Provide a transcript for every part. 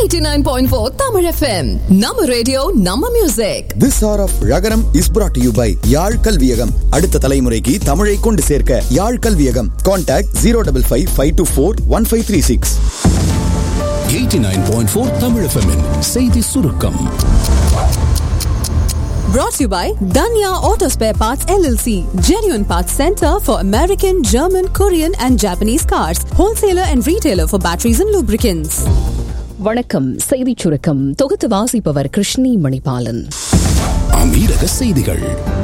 89.4 Tamil FM. நம்ம radio நம்ம music this hour of ரகரம் is brought to you by Yarl Kalviyagam அடுத்த தலைமுறைக்கு தமிழை கொண்டு சேர்க்க Yarl Kalviyagam contact zero double five five two four one five three six 89.4 Tamil FM -இன் செய்தி சுருக்கம் brought to you by Danya Auto Spare Parts LLC, genuine parts center for American, German, Korean and Japanese cars, wholesaler and retailer for batteries and lubricants. வணக்கம் செய்திச் சுருக்கம் தொகுத்து வாசிப்பவர் கிருஷ்ணி மணிபாலன் அமீரக செய்திகள்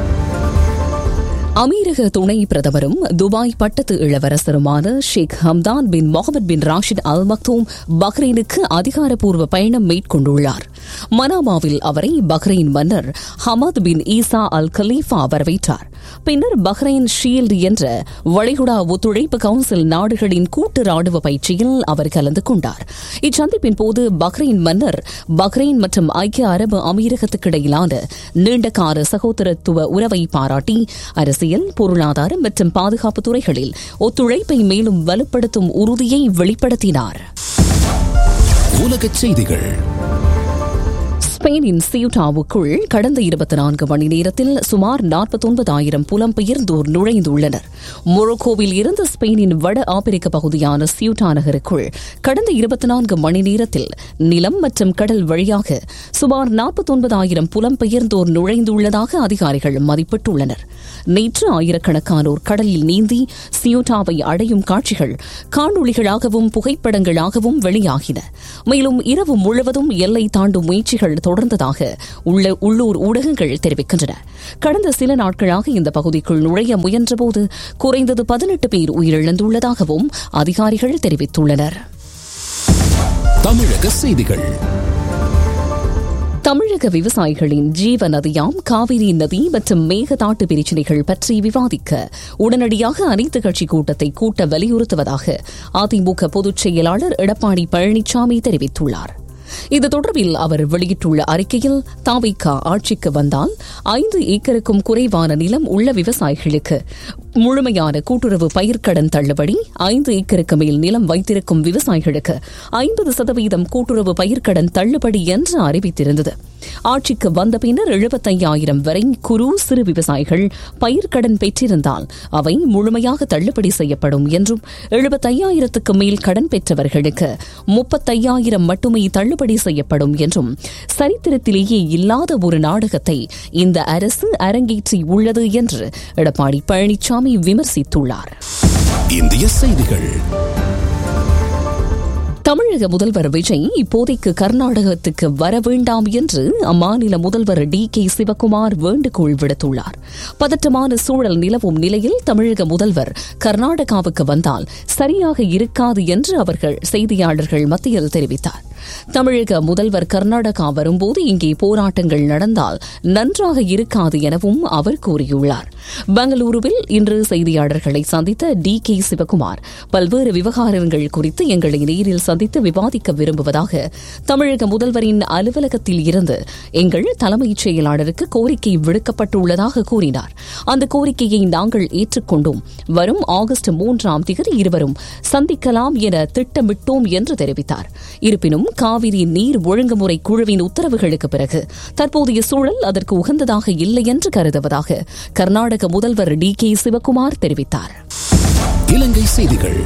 அமீரக துணை பிரதமரும் துபாய் பட்டத்து இளவரசருமான ஷேக் ஹம்தான் பின் முகமது பின் ராஷித் அல் மக்தூம் பஹ்ரைனுக்கு அதிகாரப்பூர்வ பயணம் மேற்கொண்டுள்ளார் மனாமாவில் அவரை பஹ்ரைன் மன்னர் ஹமத் பின் ஈசா அல் கலீஃபா வரவேற்றார் பின்னர் பஹ்ரைன் ஷீல்டு என்ற வளைகுடா ஒத்துழைப்பு கவுன்சில் நாடுகளின் கூட்டு ராணுவ பயிற்சியில் அவர் கலந்து கொண்டார் இச்சந்திப்பின் போது பஹ்ரைன் மன்னர் பஹ்ரைன் மற்றும் ஐக்கிய அரபு அமீரகத்துக்கிடையிலான நீண்டகால சகோதரத்துவ உறவை பாராட்டி அரசியல் பொருளாதாரம் மற்றும் பாதுகாப்பு துறைகளில் ஒத்துழைப்பை மேலும் வலுப்படுத்தும் உறுதியை வெளிப்படுத்தினார் உலகச் செய்திகள் ஸ்பெயினின் சியூட்டாவுக்குள் கடந்த இருபத்தி நான்கு மணி நேரத்தில் சுமார் நாற்பத்தொன்பதாயிரம் புலம்பெயர்ந்தோர் நுழைந்துள்ளனர் மொரோக்கோவில் இருந்து ஸ்பெயினின் வட ஆப்பிரிக்க பகுதியான சியூட்டா நகருக்குள் கடந்த இருபத்தி நான்கு மணி நேரத்தில் நிலம் மற்றும் கடல் வழியாக சுமார் நாற்பத்தொன்பதாயிரம் புலம்பெயர்ந்தோர் நுழைந்துள்ளதாக அதிகாரிகள் மதிப்பிட்டுள்ளனர் நேற்று ஆயிரக்கணக்கானோர் கடலில் நீந்தி சியூட்டாவை அடையும் காட்சிகள் காணொளிகளாகவும் புகைப்படங்களாகவும் வெளியாகின மேலும் இரவு முழுவதும் எல்லை தாண்டும் முயற்சிகள் தொடர்ந்ததாக உள்ள உள்ளூர் ஊடகங்கள் தெரிவிக்கின்றன கடந்த சில நாட்களாக இந்த பகுதிக்குள் நுழைய முயன்றபோது குறைந்தது பதினெட்டு பேர் உயிரிழந்துள்ளதாகவும் அதிகாரிகள் தெரிவித்துள்ளனர் தமிழக செய்திகள் தமிழக விவசாயிகளின் ஜீவ நதியாம் காவிரி நதி மற்றும் மேகதாட்டு பிரச்சினைகள் பற்றி விவாதிக்க உடனடியாக அனைத்து கட்சி கூட்டத்தை கூட்ட வலியுறுத்துவதாக அதிமுக பொதுச் செயலாளர் எடப்பாடி பழனிசாமி தெரிவித்துள்ளார் இது தொடர்பில் அவர் வெளியிட்டுள்ள அறிக்கையில் தாவிகா ஆட்சிக்கு வந்தால் ஐந்து ஏக்கருக்கும் குறைவான நிலம் உள்ள விவசாயிகளுக்கு முழுமையான கூட்டுறவு பயிர்க்கடன் தள்ளுபடி ஐந்து ஏக்கருக்கு மேல் நிலம் வைத்திருக்கும் விவசாயிகளுக்கு ஐம்பது சதவீதம் கூட்டுறவு பயிர்க்கடன் தள்ளுபடி என்று அறிவித்திருந்தது ஆட்சிக்கு வந்த பின்னர் எழுபத்தையாயிரம் வரை குறு சிறு விவசாயிகள் பயிர்க்கடன் பெற்றிருந்தால் அவை முழுமையாக தள்ளுபடி செய்யப்படும் என்றும் எழுபத்தையாயிரத்துக்கு மேல் கடன் பெற்றவர்களுக்கு முப்பத்தையாயிரம் மட்டுமே தள்ளுபடி செய்யப்படும் என்றும் சரித்திரத்திலேயே இல்லாத ஒரு நாடகத்தை இந்த அரசு அரங்கேற்றி உள்ளது என்று எடப்பாடி பழனிசாமி விமர்சித்துள்ளார் இந்திய செய்திகள் தமிழக முதல்வர் விஜய் இப்போதைக்கு கர்நாடகத்துக்கு வர வேண்டாம் என்று அம்மாநில முதல்வர் டி கே சிவக்குமார் வேண்டுகோள் விடுத்துள்ளார் பதற்றமான சூழல் நிலவும் நிலையில் தமிழக முதல்வர் கர்நாடகாவுக்கு வந்தால் சரியாக இருக்காது என்று அவர்கள் செய்தியாளர்கள் மத்தியில் தெரிவித்தார் தமிழக முதல்வர் கர்நாடகா வரும்போது இங்கே போராட்டங்கள் நடந்தால் நன்றாக இருக்காது எனவும் அவர் கூறியுள்ளார் பெங்களூருவில் இன்று செய்தியாளர்களை சந்தித்த டி கே சிவக்குமார் பல்வேறு விவகாரங்கள் குறித்து எங்களை நேரில் சந்தித்து விவாதிக்க விரும்புவதாக தமிழக முதல்வரின் அலுவலகத்தில் இருந்து எங்கள் தலைமைச் செயலாளருக்கு கோரிக்கை விடுக்கப்பட்டுள்ளதாக கூறினார் அந்த கோரிக்கையை நாங்கள் ஏற்றுக்கொண்டோம் வரும் ஆகஸ்ட் மூன்றாம் தேதி இருவரும் சந்திக்கலாம் என திட்டமிட்டோம் என்று தெரிவித்தார் இருப்பினும் காவிரி நீர் ஒழுங்குமுறை குழுவின் உத்தரவுகளுக்கு பிறகு தற்போதைய சூழல் அதற்கு உகந்ததாக இல்லை என்று கருதுவதாக கர்நாடக முதல்வர் டி கே சிவக்குமார் தெரிவித்தார் இலங்கை செய்திகள்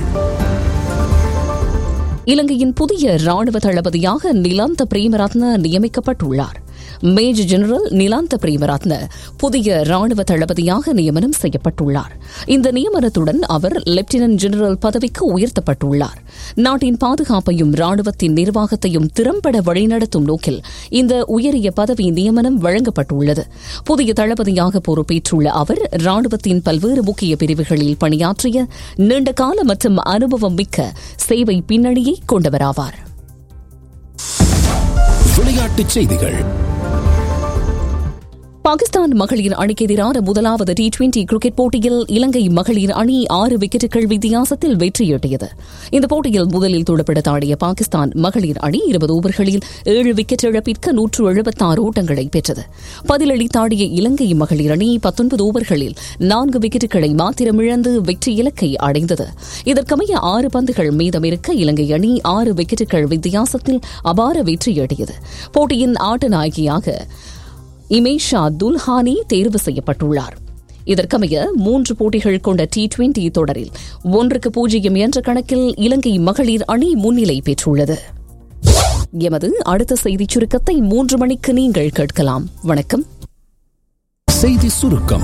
இலங்கையின் புதிய ராணுவ தளபதியாக நிலாந்த பிரேமரத்ன நியமிக்கப்பட்டுள்ளார் மேஜர் ஜெனரல் நிலாந்த பிரேமரத்ன புதிய ராணுவ தளபதியாக நியமனம் செய்யப்பட்டுள்ளார் இந்த நியமனத்துடன் அவர் லெப்டினன்ட் ஜெனரல் பதவிக்கு உயர்த்தப்பட்டுள்ளார் நாட்டின் பாதுகாப்பையும் ராணுவத்தின் நிர்வாகத்தையும் திறம்பட வழிநடத்தும் நோக்கில் இந்த உயரிய பதவி நியமனம் வழங்கப்பட்டுள்ளது புதிய தளபதியாக பொறுப்பேற்றுள்ள அவர் ராணுவத்தின் பல்வேறு முக்கிய பிரிவுகளில் பணியாற்றிய நீண்டகால மற்றும் அனுபவம் மிக்க சேவை பின்னணியை கொண்டவராவார் விளையாட்டுச் செய்திகள் பாகிஸ்தான் மகளிர் அணிக்கு எதிரான முதலாவது டி டுவெண்டி கிரிக்கெட் போட்டியில் இலங்கை மகளிர் அணி ஆறு விக்கெட்டுகள் வித்தியாசத்தில் வெற்றியீட்டியது இந்த போட்டியில் முதலில் துடுப்படுத்த ஆடிய பாகிஸ்தான் மகளிர் அணி இருபது ஓவர்களில் ஏழு விக்கெட் இழப்பிற்கு நூற்று எழுபத்தாறு ஓட்டங்களை பெற்றது பதிலளித்தாடிய இலங்கை மகளிர் அணி பத்தொன்பது ஓவர்களில் நான்கு விக்கெட்டுகளை மாத்திரம் இழந்து வெற்றி இலக்கை அடைந்தது இதற்கமைய ஆறு பந்துகள் மீதமிருக்க இலங்கை அணி ஆறு விக்கெட்டுகள் வித்தியாசத்தில் அபார வெற்றியீட்டியது போட்டியின் ஆட்ட நாயகியாக இமேஷா துல்ஹானி தேர்வு செய்யப்பட்டுள்ளார் இதற்கமைய மூன்று போட்டிகள் கொண்ட டி டுவெண்டி தொடரில் ஒன்றுக்கு பூஜ்ஜியம் என்ற கணக்கில் இலங்கை மகளிர் அணி முன்னிலை பெற்றுள்ளது எமது அடுத்த செய்திச் சுருக்கத்தை மூன்று மணிக்கு நீங்கள் கேட்கலாம் வணக்கம் செய்தி சுருக்கம்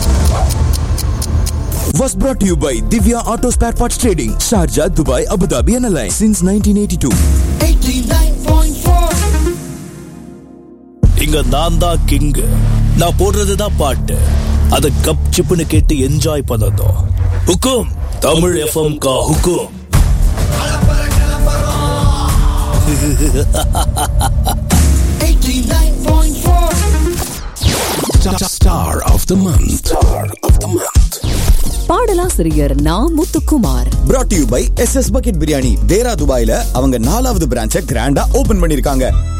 was brought to you by Divya Auto Spare Parts Trading, Sharjah, Dubai, Abu Dhabi and Alliance since 1982. இங்க நான் தான் கிங் நான் போடுறதுதான் பாட்டு அத கப் சிப்புன்னு கேட்டு என்ஜாய் பண்ணதும் ஹுக்கும் தமிழ் எஃப்எம் கா ஹுக்கும் Star of the month. Star of the month. பாடலாசிரியர் Na Muthukumar brought to you by S S bucket biryani தேரா துபாயில அவங்க நாலாவது பிரான்ச்சை கிராண்டா ஓபன் பண்ணிருக்காங்க